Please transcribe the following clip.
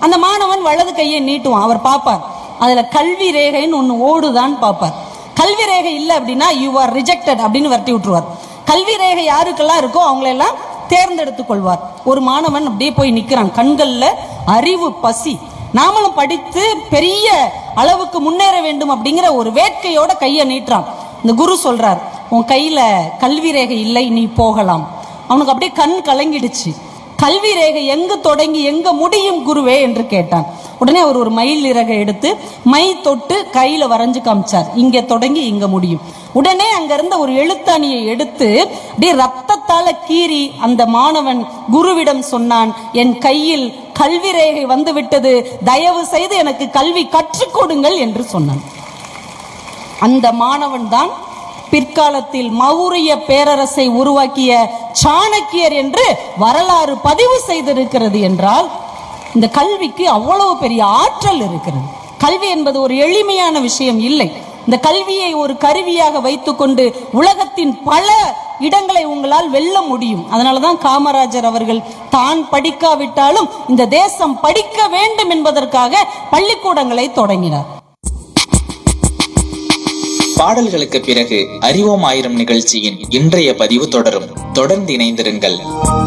அந்த மாணவன் வலது கையை நீட்டுவான் அவர் பார்ப்பார் அதுல கல்வி ரேகைன்னு ஒண்ணு ஓடுதான்னு பார்ப்பார் கல்வி ரேகை இல்லை அப்படின்னா யூ ஆர் ரிஜெக்டட் அப்படின்னு வரட்டி விட்டுருவார் கல்வி ரேகை யாருக்கெல்லாம் இருக்கோ அவங்களெல்லாம் தேர்ந்தெடுத்துக் கொள்வார் ஒரு மாணவன் அப்படியே போய் நிக்கிறான் கண்கள்ல அறிவு பசி நாமளும் படித்து பெரிய அளவுக்கு முன்னேற வேண்டும் அப்படிங்கிற ஒரு வேட்கையோட கையை நீட்டுறான் இந்த குரு சொல்றார் உன் கையில கல்வி ரேகை இல்லை நீ போகலாம் அவனுக்கு அப்படியே கண் கலங்கிடுச்சு கல்வி ரேகை எங்கு தொடங்கி எங்க முடியும் குருவே என்று கேட்டான் உடனே அவர் ஒரு மயில் இறகை எடுத்து மை தொட்டு கையில வரைஞ்சு காமிச்சார் இங்க தொடங்கி இங்க முடியும் உடனே அங்க இருந்த ஒரு எழுத்தாணியை எடுத்து அப்படியே ரத்தத்தால கீறி அந்த மாணவன் குருவிடம் சொன்னான் என் கையில் கல்வி ரேகை வந்து விட்டது தயவு செய்து எனக்கு கல்வி கற்றுக் கொடுங்கள் என்று சொன்னான் அந்த மாணவன் தான் பிற்காலத்தில் மௌரிய பேரரசை உருவாக்கிய சாணக்கியர் என்று வரலாறு பதிவு செய்திருக்கிறது என்றால் இந்த கல்விக்கு அவ்வளவு பெரிய ஆற்றல் இருக்கிறது கல்வி என்பது ஒரு எளிமையான விஷயம் இல்லை இந்த கல்வியை ஒரு கருவியாக வைத்துக்கொண்டு உலகத்தின் பல இடங்களை உங்களால் வெல்ல முடியும் அதனாலதான் காமராஜர் அவர்கள் தான் படிக்காவிட்டாலும் இந்த தேசம் படிக்க வேண்டும் என்பதற்காக பள்ளிக்கூடங்களை தொடங்கினார் பாடல்களுக்கு பிறகு அறிவோம் ஆயிரம் நிகழ்ச்சியின் இன்றைய பதிவு தொடரும் தொடர்ந்து இணைந்திருங்கள்